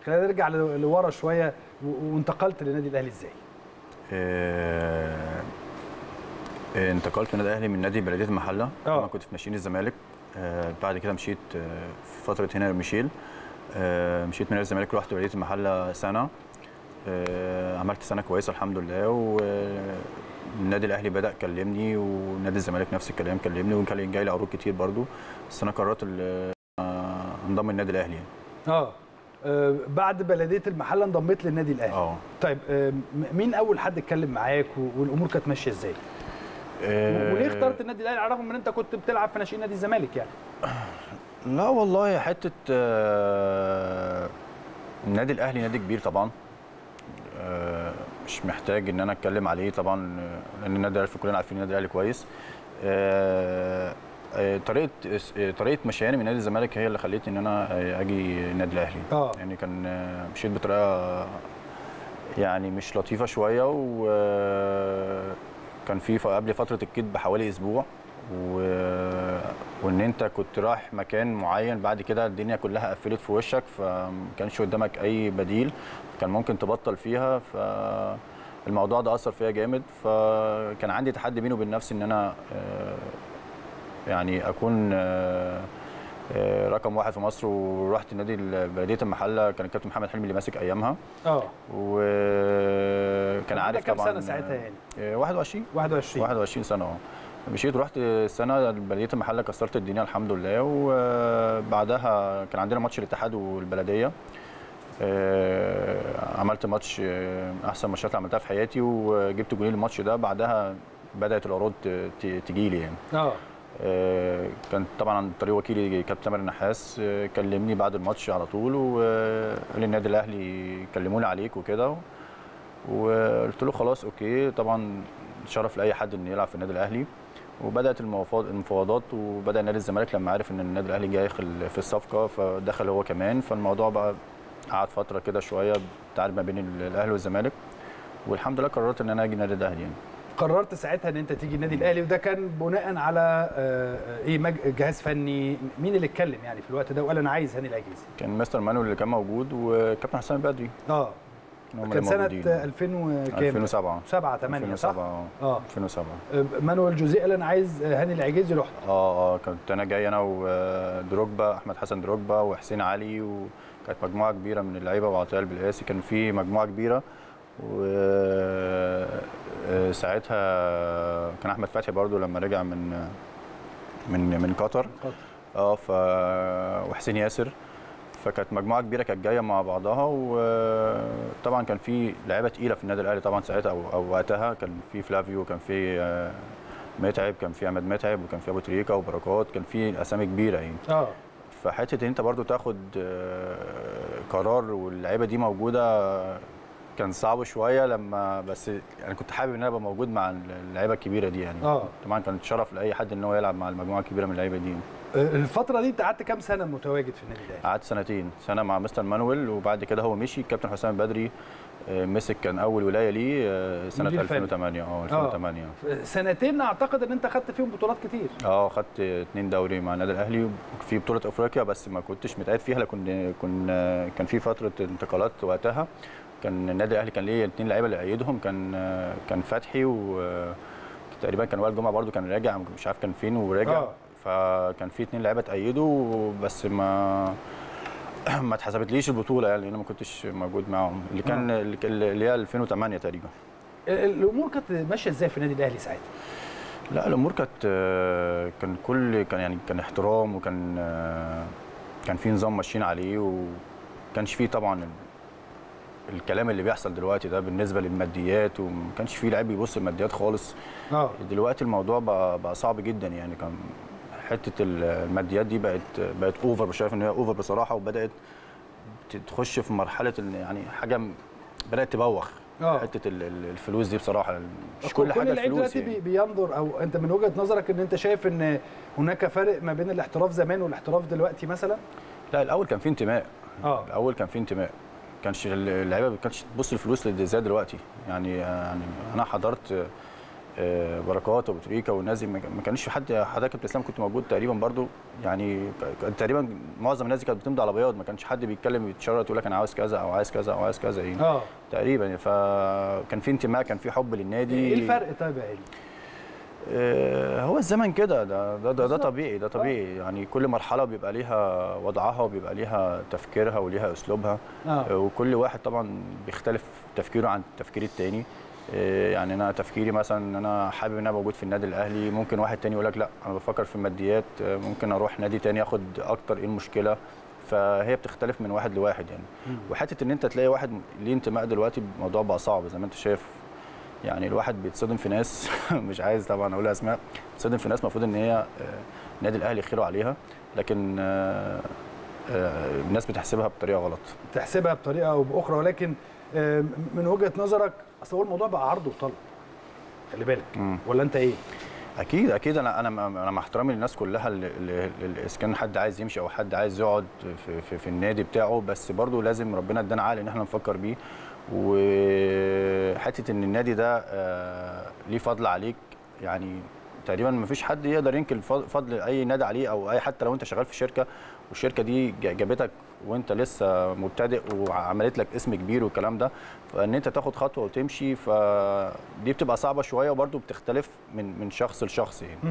خلينا نرجع ل- لورا شويه و- وانتقلت للنادي الاهلي ازاي آه، آه، انتقلت من النادي الاهلي من نادي بلديه المحله آه. انا كنت في ناشئين الزمالك آه، بعد كده مشيت آه، في فتره هنا ميشيل آه، مشيت من نادي الزمالك رحت بلديه المحله سنه آه، عملت سنه كويسه الحمد لله والنادي الاهلي بدا كلمني ونادي الزمالك نفس الكلام كلمني وكان جاي لي عروض كتير برضو بس انا قررت ال- آه، انضم النادي الاهلي يعني. اه آه، بعد بلديه المحله انضميت للنادي الاهلي اه طيب آه، م- مين اول حد اتكلم معاك و- والامور كانت ماشيه ازاي آه، وليه اخترت النادي الاهلي على الرغم من ان انت كنت بتلعب في ناشئين نادي الزمالك يعني لا والله حته آه، النادي الاهلي نادي كبير طبعا آه، مش محتاج ان انا اتكلم عليه طبعا آه، لان النادي الاهلي كلنا عارفين النادي الاهلي كويس آه، آه، طريقه آه، طريقه مشياني من نادي الزمالك هي اللي خلتني ان انا آه، اجي النادي الاهلي اه يعني كان آه، مشيت بطريقه يعني مش لطيفه شويه وكان في ف- قبل فتره الكيد بحوالي اسبوع و... وان انت كنت رايح مكان معين بعد كده الدنيا كلها قفلت في وشك فما كانش قدامك اي بديل كان ممكن تبطل فيها فالموضوع ده اثر فيا جامد فكان عندي تحدي بيني وبين نفسي ان انا آه، يعني اكون آه، آه، رقم واحد في مصر ورحت نادي بلديه المحله كان الكابتن محمد حلمي اللي ماسك ايامها اه وكان كان عارف عندك كام طبعا سنه ساعتها يعني آه، 21 21 21 سنه اه مشيت ورحت السنه بلديه المحله كسرت الدنيا الحمد لله وبعدها كان عندنا ماتش الاتحاد والبلديه آه، عملت ماتش آه، احسن ماتشات اللي عملتها في حياتي وجبت جولين الماتش ده بعدها بدات العروض تجي لي يعني اه آه، كان طبعا عن طريق وكيلي كابتن تامر النحاس آه، كلمني بعد الماتش على طول وقال لي النادي الاهلي كلموني عليك وكده وقلت له خلاص اوكي طبعا شرف لاي حد انه يلعب في النادي الاهلي وبدات المفاوض- المفاوضات وبدا نادي الزمالك لما عرف ان النادي الاهلي جاي يدخل في الصفقه فدخل هو كمان فالموضوع بقى قعد فتره كده شويه بتعرف ما بين الاهلي والزمالك والحمد لله قررت ان انا اجي النادي الاهلي يعني قررت ساعتها ان انت تيجي النادي الاهلي وده كان بناء على آه، ايه مج- جهاز فني مين اللي اتكلم يعني في الوقت ده وقال انا عايز هاني العجيزي كان مستر مانويل اللي كان موجود وكابتن حسام بدري اه هم كان اللي سنه موجودين. 2000 وكام 2007 7 8 صح 2007 اه 2007 آه، مانويل جوزيه قال انا عايز آه، هاني العجيزي رحت اه اه كنت انا جاي انا ودروجبا احمد حسن دروجبا وحسين علي وكانت مجموعه كبيره من اللعيبه وعطيه البلقاسي كان في مجموعه كبيره وساعتها كان احمد فتحي برضو لما رجع من من من قطر قطر. اه ف وحسين ياسر فكانت مجموعه كبيره كانت جايه مع بعضها وطبعا كان في لعيبه تقيله في النادي الاهلي طبعا ساعتها او, أو وقتها كان في فلافيو كان في آه، متعب كان في عماد متعب وكان في ابو تريكه وبركات كان في اسامي كبيره يعني اه فحته ان انت برضو تاخد آه، قرار واللعيبه دي موجوده كان صعب شويه لما بس يعني كنت حابب ان انا ابقى موجود مع اللعيبه الكبيره دي يعني اه طبعا كانت شرف لاي حد ان هو يلعب مع المجموعه الكبيره من اللعيبه دي آه، الفتره دي انت قعدت كام سنه متواجد في النادي الاهلي قعدت سنتين سنه مع مستر مانويل وبعد كده هو مشي الكابتن حسام بدري آه، مسك كان اول ولايه ليه آه، سنه مدير فني. 2008 اه 2008 سنتين اعتقد ان انت خدت فيهم بطولات كتير اه خدت اتنين دوري مع النادي الاهلي في بطوله افريقيا بس ما كنتش متقيد فيها لكن كنا كان في فتره انتقالات وقتها كان النادي الاهلي كان ليه اتنين لعيبه اللي ايدهم كان كان فتحي و تقريبا كان وائل جمعه برده كان راجع مش عارف كان فين وراجع آه. فكان في اتنين لعيبه تأيدوا بس ما ما اتحسبتليش البطوله يعني لان انا ما كنتش موجود معاهم اللي كان اللي هي 2008 تقريبا آه، الامور كانت ماشيه ازاي في النادي الاهلي ساعتها لا الامور كانت آه، كان كل كان يعني كان احترام وكان آه، كان في نظام ماشيين عليه وكانش فيه طبعا ال- الكلام اللي بيحصل دلوقتي ده بالنسبه للماديات وما كانش فيه لعيب بيبص الماديات خالص اه دلوقتي الموضوع بقى, بقى صعب جدا يعني كان حته الماديات دي بقت بقت اوفر شايف ان هي اوفر بصراحه وبدات تخش في مرحله ان يعني حاجه م- بدات تبوخ اه حته ال- ال- الفلوس دي بصراحه مش كل حاجه اللعيب الفلوس دلوقتي يعني. بي- بينظر او انت من وجهه نظرك ان انت شايف ان هناك فرق ما بين الاحتراف زمان والاحتراف دلوقتي مثلا لا الاول كان في انتماء اه الاول كان في انتماء كانش اللعيبه ما كانتش تبص الفلوس زي دلوقتي يعني يعني انا حضرت آه، بركات وابو تريكه والناس دي ما ما كانش في حد حضرتك كابتن اسلام كنت موجود تقريبا برضو يعني ك- كان تقريبا معظم الناس دي كانت بتمضي على بياض ما كانش حد بيتكلم يتشرط يقول لك انا عاوز كذا او عايز كذا او عايز كذا يعني اه تقريبا فكان في انتماء كان في حب للنادي ايه الفرق طيب يا علي؟ آه، هو الزمن كده ده ده, ده, ده بالظبط. طبيعي ده طبيعي يعني كل مرحله بيبقى ليها وضعها وبيبقى ليها تفكيرها وليها اسلوبها اه آه، وكل واحد طبعا بيختلف تفكيره عن تفكير التاني آه، يعني انا تفكيري مثلا ان انا حابب ان انا موجود في النادي الاهلي ممكن واحد تاني يقول لك لا انا بفكر في الماديات آه، ممكن اروح نادي تاني اخد اكتر ايه المشكله فهي بتختلف من واحد لواحد يعني مم. وحته ان انت تلاقي واحد ليه انتماء دلوقتي الموضوع بقى صعب زي ما انت شايف يعني الواحد بيتصدم في ناس مش عايز طبعا اقول اسماء بيتصدم في ناس المفروض ان هي آه، النادي الاهلي خيره عليها لكن آه، آه، الناس بتحسبها بطريقه غلط تحسبها بطريقه او باخرى ولكن آه، من وجهه نظرك اصل هو الموضوع بقى عرض وطلب خلي بالك مم. ولا انت ايه؟ اكيد اكيد انا انا انا مع احترامي للناس كلها اللي- اللي اللي- اذا كان حد عايز يمشي او حد عايز يقعد في, في, في النادي بتاعه بس برضه لازم ربنا ادانا عقل ان احنا نفكر بيه وحته ان النادي ده آه، ليه فضل عليك يعني تقريبا ما فيش حد يقدر ينكر فض- فضل اي نادي عليه او اي حتى لو انت شغال في شركه والشركه دي ج- جابتك وانت لسه مبتدئ وعملت لك اسم كبير والكلام ده فان انت تاخد خطوه وتمشي فدي بتبقى صعبه شويه وبرضه بتختلف من من شخص لشخص يعني